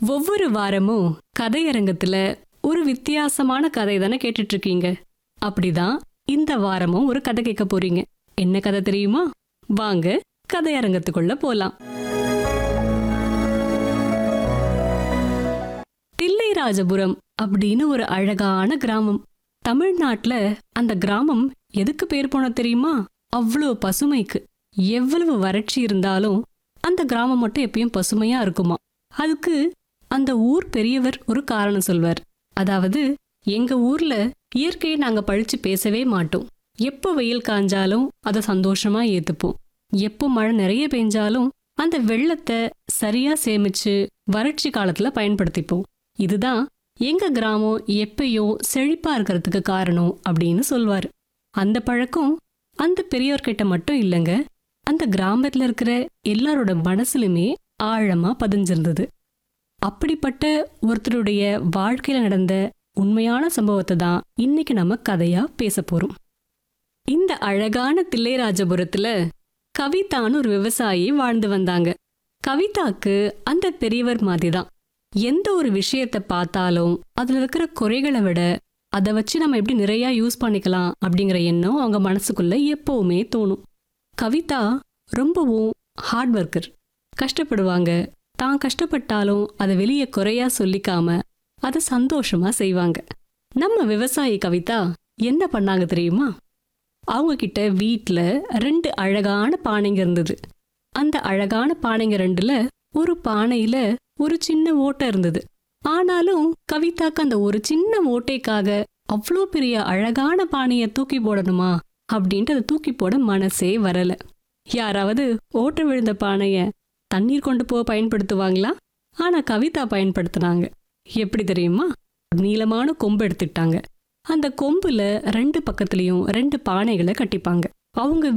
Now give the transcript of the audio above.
ஒவ்வொரு வாரமும் கதையரங்கத்துல ஒரு வித்தியாசமான கதை தானே கேட்டுட்டு இருக்கீங்க அப்படிதான் இந்த வாரமும் ஒரு கதை கேட்க போறீங்க என்ன கதை தெரியுமா வாங்க கதையரங்கத்துக்குள்ள போலாம் தில்லைராஜபுரம் அப்படின்னு ஒரு அழகான கிராமம் தமிழ்நாட்டுல அந்த கிராமம் எதுக்கு பேர் போன தெரியுமா அவ்வளோ பசுமைக்கு எவ்வளவு வறட்சி இருந்தாலும் அந்த கிராமம் மட்டும் எப்பயும் பசுமையா இருக்குமா அதுக்கு அந்த ஊர் பெரியவர் ஒரு காரணம் சொல்வார் அதாவது எங்க ஊர்ல இயற்கையை நாங்க பழிச்சு பேசவே மாட்டோம் எப்போ வெயில் காஞ்சாலும் அதை சந்தோஷமா ஏத்துப்போம் எப்போ மழை நிறைய பெஞ்சாலும் அந்த வெள்ளத்தை சரியா சேமிச்சு வறட்சி காலத்துல பயன்படுத்திப்போம் இதுதான் எங்க கிராமம் எப்பயும் செழிப்பா இருக்கிறதுக்கு காரணம் அப்படின்னு சொல்வாரு அந்த பழக்கம் அந்த பெரியவர்கிட்ட மட்டும் இல்லைங்க அந்த கிராமத்துல இருக்கிற எல்லாரோட மனசுலுமே ஆழமா பதிஞ்சிருந்தது அப்படிப்பட்ட ஒருத்தருடைய வாழ்க்கையில நடந்த உண்மையான சம்பவத்தை தான் இன்னைக்கு நம்ம கதையா பேச போறோம் இந்த அழகான தில்லைராஜபுரத்துல கவிதான்னு ஒரு விவசாயி வாழ்ந்து வந்தாங்க கவிதாக்கு அந்த பெரியவர் மாதிரி தான் எந்த ஒரு விஷயத்தை பார்த்தாலும் அதுல இருக்கிற குறைகளை விட அதை வச்சு நம்ம எப்படி நிறைய யூஸ் பண்ணிக்கலாம் அப்படிங்கிற எண்ணம் அவங்க மனசுக்குள்ள எப்பவுமே தோணும் கவிதா ரொம்பவும் ஹார்ட் ஒர்க்கர் கஷ்டப்படுவாங்க தான் கஷ்டப்பட்டாலும் அதை வெளியே குறையா சொல்லிக்காம அதை சந்தோஷமா செய்வாங்க நம்ம விவசாயி கவிதா என்ன பண்ணாங்க தெரியுமா அவங்க கிட்ட வீட்ல ரெண்டு அழகான பானைங்க இருந்தது அந்த அழகான பானைங்க ரெண்டுல ஒரு பானையில ஒரு சின்ன ஓட்டை இருந்தது ஆனாலும் கவிதாக்கு அந்த ஒரு சின்ன ஓட்டைக்காக அவ்வளோ பெரிய அழகான பானையை தூக்கி போடணுமா அப்படின்ட்டு அதை தூக்கி போட மனசே வரல யாராவது ஓட்டை விழுந்த பானைய தண்ணீர் கொண்டு போக பயன்படுத்துவாங்களா ஆனா கவிதா பயன்படுத்தினாங்க எப்படி தெரியுமா நீளமான கொம்பு எடுத்துக்கிட்டாங்க அந்த கொம்புல ரெண்டு பக்கத்துலயும் ரெண்டு பானைகளை கட்டிப்பாங்க அவங்க